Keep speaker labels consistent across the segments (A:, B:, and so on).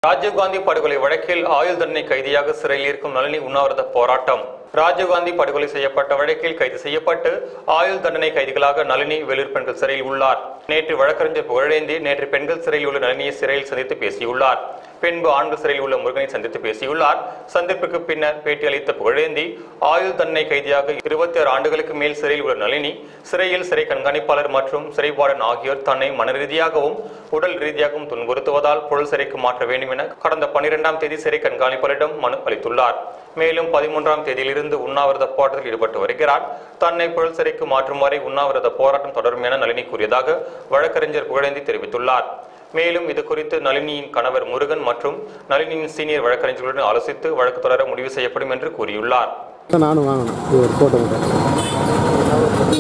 A: ராஜீவ்காந்தி படுகொலை வழக்கில் ஆயுள் தண்டனை கைதியாக சிறையில் இருக்கும் நளினி உண்ணாவிரத போராட்டம் ராஜீவ்காந்தி படுகொலை செய்யப்பட்ட வழக்கில் கைது செய்யப்பட்டு ஆயுள் தண்டனை கைதிகளாக நளினி வெளியூர் பெண்கள் சிறையில் உள்ளார் நேற்று வழக்கறிஞர் புகழேந்தி நேற்று பெண்கள் சிறையில் உள்ள நளினியை சிறையில் சந்தித்து பேசியுள்ளார் பின்பு ஆண்கள் சிறையில் உள்ள முருகனை சந்தித்து பேசியுள்ளார் சந்திப்புக்கு பின்னர் பேட்டியளித்த புகழேந்தி ஆயுள் தண்டனை கைதியாக இருபத்தி ஆறு ஆண்டுகளுக்கு மேல் சிறையில் உள்ள நளினி சிறையில் சிறை கண்காணிப்பாளர் மற்றும் சிறைவார்டன் ஆகியோர் தன்னை மன ரீதியாகவும் உடல் ரீதியாகவும் துன்புறுத்துவதால் புழல் சிறைக்கு மாற்ற வேண்டும் என கடந்த பனிரெண்டாம் தேதி சிறை கண்காணிப்பாளரிடம் மனு அளித்துள்ளார் மேலும் பதிமூன்றாம் தேதியிலிருந்து உண்ணாவிரத போராட்டத்தில் ஈடுபட்டு வருகிறார் தன்னை புழல் சிறைக்கு மாற்றும் வரை உண்ணாவிரத போராட்டம் தொடரும் என நளினி கூறியதாக வழக்கறிஞர் புகழேந்தி தெரிவித்துள்ளார் மேலும் இது குறித்து நளினியின் கணவர் முருகன் மற்றும் நளினியின் சீனியர் வழக்கறிஞர்களுடன் ஆலோசித்து வழக்கு தொடர முடிவு செய்யப்படும் என்று கூறியுள்ளார்
B: நானும் வாங்கினேன் இது ஒரு ஃபோட்டோ மட்டும்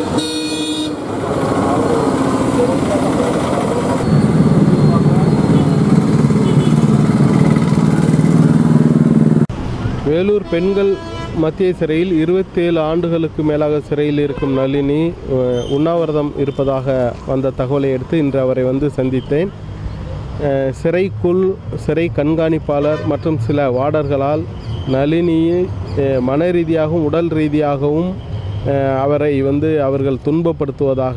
B: வேலூர் பெண்கள் மத்திய சிறையில் இருபத்தேழு ஆண்டுகளுக்கு மேலாக சிறையில் இருக்கும் நளினி அஹ், உண்ணாவிரதம் இருப்பதாக வந்த தகவலை எடுத்து இன்று அவரை வந்து சந்தித்தேன் அஹ், சிறைக்குள் சிறை கண்காணிப்பாளர் மற்றும் சில வார்டர்களால் நளினியை அஹ், மன ரீதியாகவும் உடல் ரீதியாகவும் அஹ், அவரை வந்து அவர்கள் துன்பப்படுத்துவதாக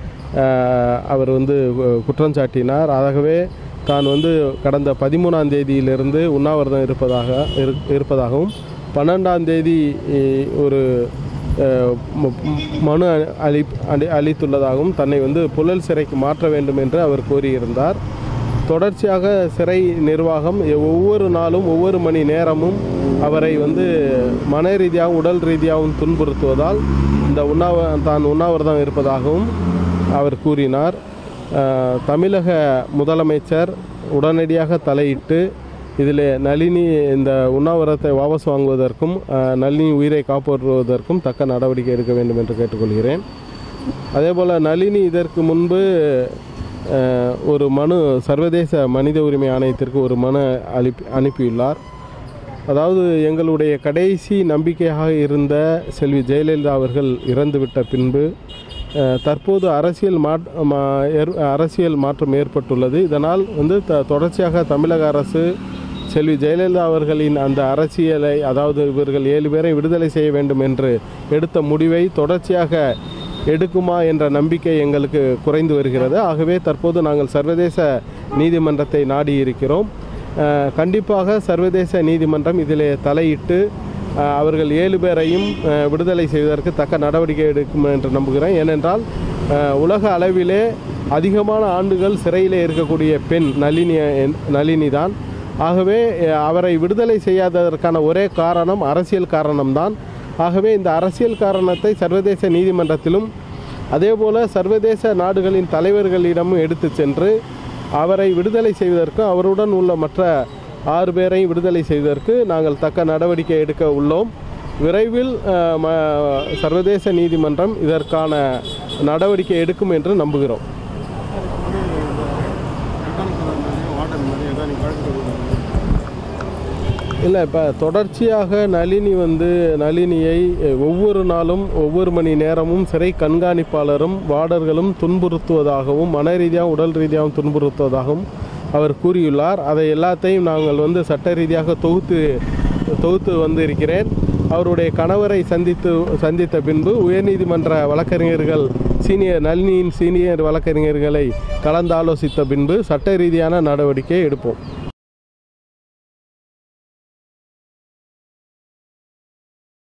B: அஹ், அவர் வந்து கு- குற்றம் சாட்டினார் ஆகவே தான் வந்து கடந்த பதிமூணாம் தேதியிலிருந்து உண்ணாவிரதம் இருப்பதாக இரு- இருப்பதாகவும் பன்னெண்டாம் தேதி அஹ், ஒரு அஹ், ம- ம- மனு அளி அளி- அளித்துள்ளதாகவும் தன்னை வந்து புழல் சிறைக்கு மாற்ற வேண்டும் என்று அவர் கோரியிருந்தார் தொடர்ச்சியாக சிறை நிர்வாகம் எ- ஒவ்வொரு நாளும் ஒவ்வொரு மணி நேரமும் அவரை வந்து மன ரீதியாகவும் உடல் ரீதியாகவும் துன்புறுத்துவதால் இந்த உண்ணாவ தான் உண்ணாவிரதம் இருப்பதாகவும் அவர் கூறினார் அஹ், தமிழக முதலமைச்சர் உடனடியாக தலையிட்டு இதில் நளினி இந்த உண்ணாவிரதத்தை வாபஸ் வாங்குவதற்கும் அஹ், நளினி உயிரை காப்பாற்றுவதற்கும் தக்க நடவடிக்கை எடுக்க வேண்டும் என்று கேட்டுக்கொள்கிறேன் அதேபோல் நளினி இதற்கு முன்பு அஹ், ஒரு மனு சர்வதேச மனித உரிமை ஆணையத்திற்கு ஒரு மனு அனுப்பி அனுப்பியுள்ளார் அதாவது எங்களுடைய கடைசி நம்பிக்கையாக இருந்த செல்வி ஜெயலலிதா அவர்கள் இறந்துவிட்ட பின்பு அஹ், தற்போது அரசியல் மாட் மா- ஏற்- அரசியல் மாற்றம் ஏற்பட்டுள்ளது இதனால் வந்து த தொடர்ச்சியாக தமிழக அரசு செல்வி ஜெயலலிதா அவர்களின் அந்த அரசியலை அதாவது இவர்கள் ஏழு பேரை விடுதலை செய்ய வேண்டும் என்று எடுத்த முடிவை தொடர்ச்சியாக எடுக்குமா என்ற நம்பிக்கை எங்களுக்கு குறைந்து வருகிறது ஆகவே தற்போது நாங்கள் சர்வதேச நீதிமன்றத்தை நாடி இருக்கிறோம் அஹ், கண்டிப்பாக சர்வதேச நீதிமன்றம் இதிலே தலையிட்டு அஹ், அவர்கள் ஏழு பேரையும் அஹ், விடுதலை செய்வதற்கு தக்க நடவடிக்கை எடுக்கும் என்று நம்புகிறேன் ஏனென்றால் அஹ், உலக அளவிலே அதிகமான ஆண்டுகள் சிறையிலே இருக்கக்கூடிய பெண் நளினி நளினி தான் ஆகவே அஹ், அவரை விடுதலை செய்யாததற்கான ஒரே காரணம் அரசியல் காரணம்தான் ஆகவே இந்த அரசியல் காரணத்தை சர்வதேச நீதிமன்றத்திலும் அதேபோல சர்வதேச நாடுகளின் தலைவர்களிடமும் எடுத்து சென்று அவரை விடுதலை செய்வதற்கு அவருடன் உள்ள மற்ற ஆறு பேரை விடுதலை செய்வதற்கு நாங்கள் தக்க நடவடிக்கை எடுக்க உள்ளோம் விரைவில் அஹ், ம- சர்வதேச நீதிமன்றம் இதற்கான நடவடிக்கை எடுக்கும் என்று நம்புகிறோம் இல்லை இப்போ தொடர்ச்சியாக நளினி வந்து நளினியை அஹ், ஒவ்வொரு நாளும் ஒவ்வொரு மணி நேரமும் சிறை கண்காணிப்பாளரும் வார்டர்களும் துன்புறுத்துவதாகவும் மன ரீதியாகவும் உடல் ரீதியாகவும் துன்புறுத்துவதாகவும் அவர் கூறியுள்ளார் அதை எல்லாத்தையும் நாங்கள் வந்து சட்ட ரீதியாக தொகுத்து தொகுத்து வந்து இருக்கிறேன் அவருடைய கணவரை சந்தித்து சந்தித்த பின்பு உயர்நீதிமன்ற வழக்கறிஞர்கள் சீனியர் நளினியின் சீனியர் வழக்கறிஞர்களை கலந்தாலோசித்த பின்பு சட்ட ரீதியான நடவடிக்கை எடுப்போம்